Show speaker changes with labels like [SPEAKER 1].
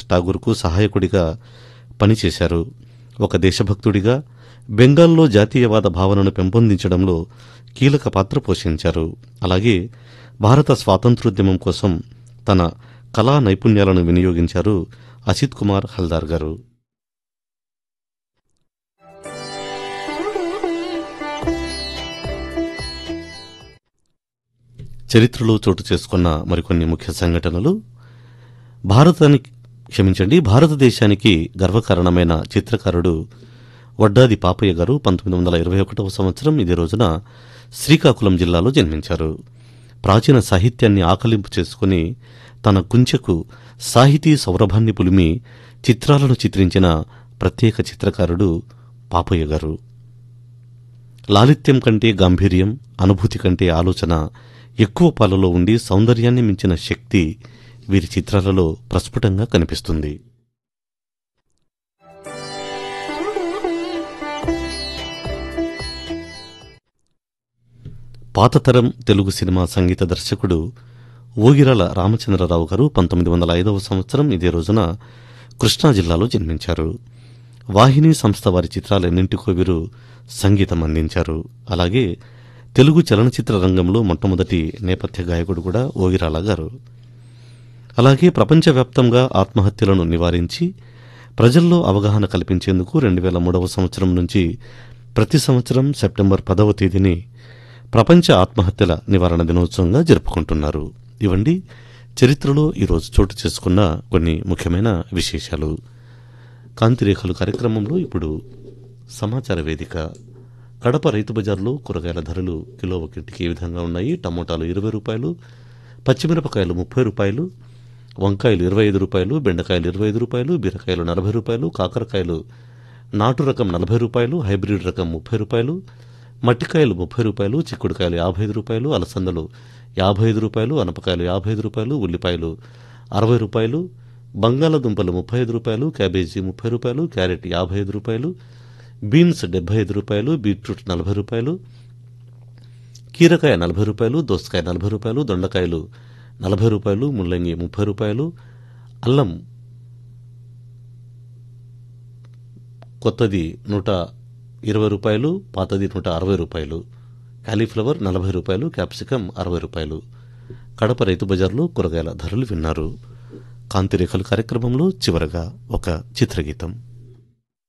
[SPEAKER 1] ఠాగూర్కు సహాయకుడిగా పనిచేశారు ఒక దేశభక్తుడిగా బెంగాల్లో జాతీయవాద భావనను పెంపొందించడంలో కీలక పాత్ర పోషించారు అలాగే భారత స్వాతంత్రోద్యమం కోసం తన కళా నైపుణ్యాలను వినియోగించారు అసిత్ కుమార్ హల్దార్ గారు చరిత్రలో చోటు చేసుకున్న మరికొన్ని ముఖ్య సంఘటనలు భారతానికి క్షమించండి భారతదేశానికి గర్వకారణమైన చిత్రకారుడు వడ్డాది పాపయ్య గారు పంతొమ్మిది వందల ఇరవై ఒకటవ సంవత్సరం ఇదే రోజున శ్రీకాకుళం జిల్లాలో జన్మించారు ప్రాచీన సాహిత్యాన్ని ఆకలింపు చేసుకుని తన కుంచెకు సాహితీ సౌరభాన్ని పులిమి చిత్రాలను చిత్రించిన ప్రత్యేక చిత్రకారుడు పాపయ్య గారు లాలిత్యం కంటే గాంభీర్యం అనుభూతి కంటే ఆలోచన ఎక్కువ పాలలో ఉండి సౌందర్యాన్ని మించిన శక్తి వీరి చిత్రాలలో ప్రస్ఫుటంగా కనిపిస్తుంది పాతతరం తెలుగు సినిమా సంగీత దర్శకుడు ఓగిరాల రామచంద్రరావు గారు పంతొమ్మిది వందల ఐదవ సంవత్సరం ఇదే రోజున కృష్ణా జిల్లాలో జన్మించారు వాహిని సంస్థ వారి చిత్రాలన్నింటికో వీరు సంగీతం అందించారు అలాగే తెలుగు చలనచిత్ర రంగంలో మొట్టమొదటి నేపథ్య గాయకుడు కూడా ఓగిరాల గారు అలాగే ప్రపంచవ్యాప్తంగా ఆత్మహత్యలను నివారించి ప్రజల్లో అవగాహన కల్పించేందుకు రెండు వేల మూడవ సంవత్సరం నుంచి ప్రతి సంవత్సరం సెప్టెంబర్ పదవ తేదీని ప్రపంచ ఆత్మహత్యల నివారణ దినోత్సవంగా జరుపుకుంటున్నారు ఇవండి చరిత్రలో ఈరోజు చోటు చేసుకున్న కొన్ని ముఖ్యమైన విశేషాలు కాంతిరేఖలు కార్యక్రమంలో ఇప్పుడు సమాచార వేదిక కడప రైతు బజార్లో కూరగాయల ధరలు కిలో ఒకటికి ఏ విధంగా ఉన్నాయి టమోటాలు ఇరవై రూపాయలు పచ్చిమిరపకాయలు ముప్పై రూపాయలు వంకాయలు ఇరవై ఐదు రూపాయలు బెండకాయలు ఇరవై ఐదు రూపాయలు బీరకాయలు నలభై రూపాయలు కాకరకాయలు నాటు రకం నలభై రూపాయలు హైబ్రిడ్ రకం ముప్పై రూపాయలు మట్టికాయలు ముప్పై రూపాయలు చిక్కుడుకాయలు యాభై ఐదు రూపాయలు అలసందలు యాభై ఐదు రూపాయలు అనపకాయలు యాభై ఐదు రూపాయలు ఉల్లిపాయలు అరవై రూపాయలు బంగాళదుంపలు ముప్పై ఐదు రూపాయలు క్యాబేజీ ముప్పై రూపాయలు క్యారెట్ యాభై ఐదు రూపాయలు బీన్స్ డెబ్బై ఐదు రూపాయలు బీట్రూట్ నలభై రూపాయలు కీరకాయ నలభై రూపాయలు దోసకాయ నలభై రూపాయలు దొండకాయలు నలభై రూపాయలు ముల్లంగి ముప్పై రూపాయలు అల్లం కొత్తది నూట ఇరవై రూపాయలు పాతది నూట అరవై రూపాయలు కాలీఫ్లవర్ నలభై రూపాయలు క్యాప్సికం అరవై రూపాయలు కడప రైతు బజార్లో కూరగాయల ధరలు విన్నారు కాంతిరేఖలు కార్యక్రమంలో చివరగా ఒక చిత్రగీతం